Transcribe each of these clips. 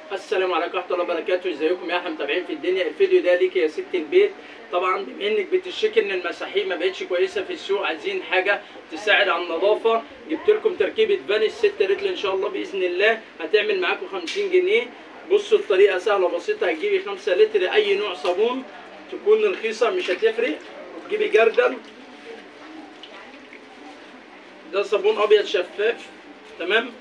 السلام عليكم ورحمه الله وبركاته ازيكم يا احلى متابعين في الدنيا الفيديو ده ليك يا ست البيت طبعا بما انك بتشتكي ان المساحيق ما بقتش كويسه في السوق عايزين حاجه تساعد على النظافه جبت لكم تركيبه فانيس 6 رتل ان شاء الله باذن الله هتعمل معاكم 50 جنيه بصوا الطريقه سهله وبسيطه هتجيبي 5 لتر اي نوع صابون تكون رخيصه مش هتفرق وتجيبي جردل ده صابون ابيض شفاف تمام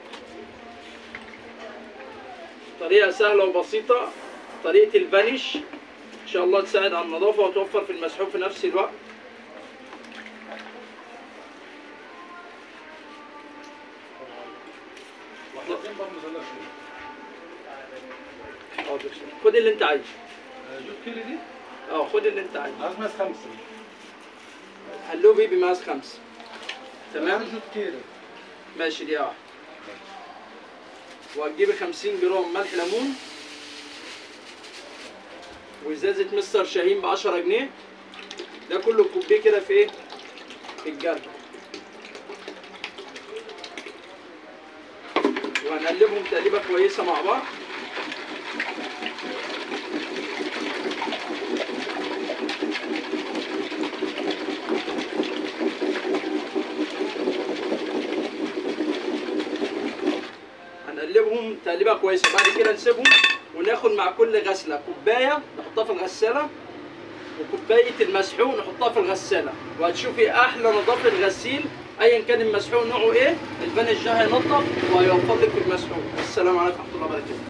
طريقة سهلة وبسيطة طريقة الفانيش إن شاء الله تساعد على النظافة وتوفر في المسحوق في نفس الوقت واحدتين برضه مثلث حاضر. خد اللي أنت عايزه جوز كيلو دي أه خد اللي أنت عايزه عايز ماس خمسة هلو بيبي مقاس خمسة تمام جوز كيلو ماشي دي واحدة وهتجيبي 50 جرام ملح ليمون وازازة مستر شاهين ب 10 جنيه ده كله كوبيه كده في ايه؟ في الجرد وهنقلبهم تقليبة كويسة مع بعض هنقلبهم تقليبه كويسه بعد كده نسيبهم وناخد مع كل غسله كوبايه نحطها في الغساله وكوبايه المسحوق نحطها في الغساله وهتشوفي احلى نظافه غسيل ايا كان المسحوق نوعه ايه الفانيش ده هينضف وهيوفر لك في المسحوق السلام عليكم ورحمه الله وبركاته